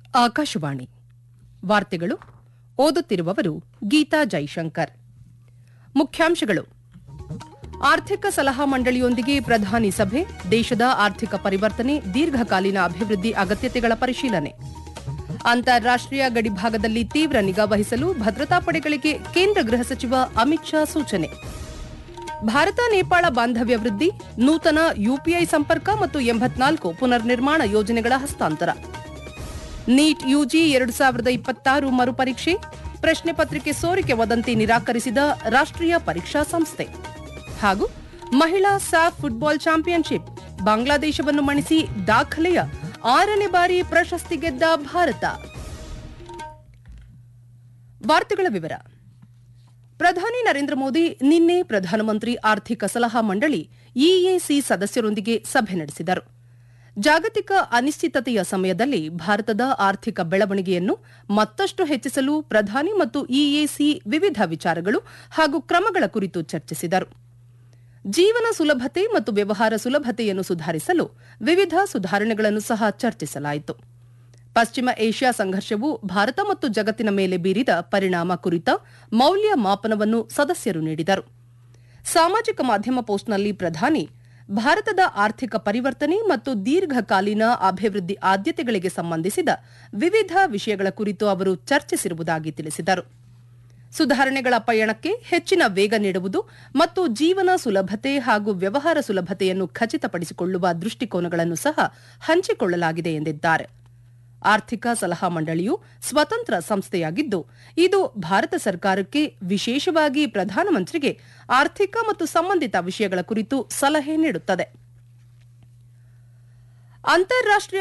ಆಕಾಶವಾಣಿ ವಾರ್ತೆಗಳು ಓದುತ್ತಿರುವವರು ಗೀತಾ ಜೈಶಂಕರ್ ಮುಖ್ಯಾಂಶಗಳು ಆರ್ಥಿಕ ಸಲಹಾ ಮಂಡಳಿಯೊಂದಿಗೆ ಪ್ರಧಾನಿ ಸಭೆ ದೇಶದ ಆರ್ಥಿಕ ಪರಿವರ್ತನೆ ದೀರ್ಘಕಾಲೀನ ಅಭಿವೃದ್ಧಿ ಅಗತ್ಯತೆಗಳ ಪರಿಶೀಲನೆ ಅಂತಾರಾಷ್ಟೀಯ ಗಡಿಭಾಗದಲ್ಲಿ ತೀವ್ರ ನಿಗಾ ವಹಿಸಲು ಭದ್ರತಾ ಪಡೆಗಳಿಗೆ ಕೇಂದ್ರ ಗೃಹ ಸಚಿವ ಅಮಿತ್ ಶಾ ಸೂಚನೆ ಭಾರತ ನೇಪಾಳ ಬಾಂಧವ್ಯ ವೃದ್ಧಿ ನೂತನ ಯುಪಿಐ ಸಂಪರ್ಕ ಮತ್ತು ಎಂಬತ್ನಾಲ್ಕು ಪುನರ್ನಿರ್ಮಾಣ ಯೋಜನೆಗಳ ಹಸ್ತಾಂತರ ನೀಟ್ ಯುಜಿ ಎರಡು ಸಾವಿರದ ಇಪ್ಪತ್ತಾರು ಮರುಪರೀಕ್ಷೆ ಪ್ರಶ್ನೆ ಪತ್ರಿಕೆ ಸೋರಿಕೆ ವದಂತಿ ನಿರಾಕರಿಸಿದ ರಾಷ್ಟೀಯ ಪರೀಕ್ಷಾ ಸಂಸ್ಥೆ ಹಾಗೂ ಮಹಿಳಾ ಸ್ಯಾಫ್ ಫುಟ್ಬಾಲ್ ಚಾಂಪಿಯನ್ಶಿಪ್ ಬಾಂಗ್ಲಾದೇಶವನ್ನು ಮಣಿಸಿ ದಾಖಲೆಯ ಆರನೇ ಬಾರಿ ಪ್ರಶಸ್ತಿ ಗೆದ್ದ ಭಾರತ ವಾರ್ತೆಗಳ ವಿವರ ಪ್ರಧಾನಿ ನರೇಂದ್ರ ಮೋದಿ ನಿನ್ನೆ ಪ್ರಧಾನಮಂತ್ರಿ ಆರ್ಥಿಕ ಸಲಹಾ ಮಂಡಳಿ ಇಎಸಿ ಸದಸ್ಯರೊಂದಿಗೆ ಸಭೆ ನಡೆಸಿದರು ಜಾಗತಿಕ ಅನಿಶ್ಚಿತತೆಯ ಸಮಯದಲ್ಲಿ ಭಾರತದ ಆರ್ಥಿಕ ಬೆಳವಣಿಗೆಯನ್ನು ಮತ್ತಷ್ಟು ಹೆಚ್ಚಿಸಲು ಪ್ರಧಾನಿ ಮತ್ತು ಇಎಸಿ ವಿವಿಧ ವಿಚಾರಗಳು ಹಾಗೂ ಕ್ರಮಗಳ ಕುರಿತು ಚರ್ಚಿಸಿದರು ಜೀವನ ಸುಲಭತೆ ಮತ್ತು ವ್ಯವಹಾರ ಸುಲಭತೆಯನ್ನು ಸುಧಾರಿಸಲು ವಿವಿಧ ಸುಧಾರಣೆಗಳನ್ನು ಸಹ ಚರ್ಚಿಸಲಾಯಿತು ಪಶ್ಚಿಮ ಏಷ್ಯಾ ಸಂಘರ್ಷವು ಭಾರತ ಮತ್ತು ಜಗತ್ತಿನ ಮೇಲೆ ಬೀರಿದ ಪರಿಣಾಮ ಕುರಿತ ಮೌಲ್ಯ ಮಾಪನವನ್ನು ಸದಸ್ಯರು ನೀಡಿದರು ಸಾಮಾಜಿಕ ಮಾಧ್ಯಮ ಪೋಸ್ಟ್ನಲ್ಲಿ ಪ್ರಧಾನಿ ಭಾರತದ ಆರ್ಥಿಕ ಪರಿವರ್ತನೆ ಮತ್ತು ದೀರ್ಘಕಾಲೀನ ಅಭಿವೃದ್ಧಿ ಆದ್ಯತೆಗಳಿಗೆ ಸಂಬಂಧಿಸಿದ ವಿವಿಧ ವಿಷಯಗಳ ಕುರಿತು ಅವರು ಚರ್ಚಿಸಿರುವುದಾಗಿ ತಿಳಿಸಿದರು ಸುಧಾರಣೆಗಳ ಪಯಣಕ್ಕೆ ಹೆಚ್ಚಿನ ವೇಗ ನೀಡುವುದು ಮತ್ತು ಜೀವನ ಸುಲಭತೆ ಹಾಗೂ ವ್ಯವಹಾರ ಸುಲಭತೆಯನ್ನು ಖಚಿತಪಡಿಸಿಕೊಳ್ಳುವ ದೃಷ್ಟಿಕೋನಗಳನ್ನು ಸಹ ಹಂಚಿಕೊಳ್ಳಲಾಗಿದೆ ಎಂದಿದ್ದಾರೆ ಆರ್ಥಿಕ ಸಲಹಾ ಮಂಡಳಿಯು ಸ್ವತಂತ್ರ ಸಂಸ್ಥೆಯಾಗಿದ್ದು ಇದು ಭಾರತ ಸರ್ಕಾರಕ್ಕೆ ವಿಶೇಷವಾಗಿ ಪ್ರಧಾನಮಂತ್ರಿಗೆ ಆರ್ಥಿಕ ಮತ್ತು ಸಂಬಂಧಿತ ವಿಷಯಗಳ ಕುರಿತು ಸಲಹೆ ನೀಡುತ್ತದೆ ಅಂತಾರಾಷ್ಟೀಯ